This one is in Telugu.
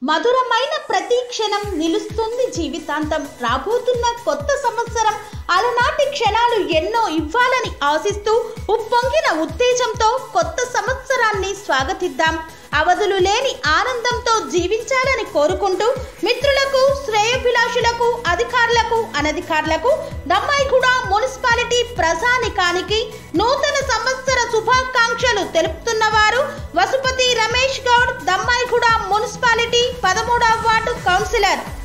మధురమైన ప్రతి క్షణం నిలుస్తుంది జీవితాంతం రాబోతున్న కొత్త సంవత్సరం అలనాటి క్షణాలు ఎన్నో ఇవ్వాలని ఆశిస్తూ ఉప్పొంగిన ఉత్తేజంతో కొత్త సంవత్సరాన్ని స్వాగతిద్దాం అవధులు లేని ఆనందంతో జీవించాలని కోరుకుంటూ మిత్రులకు శ్రేయభిలాషులకు అధికారులకు అనధికారులకు దమ్మాయిగూడ మున్సిపాలిటీ ప్రజానికానికి నూతన సంవత్సర శుభాకాంక్షలు తెలుపుతున్నవారు వసుపతి రమేష్ గౌడ్ దమ్మాయిగూడ మున్సిపాలిటీ పదమూడవ వార్డు కౌన్సిలర్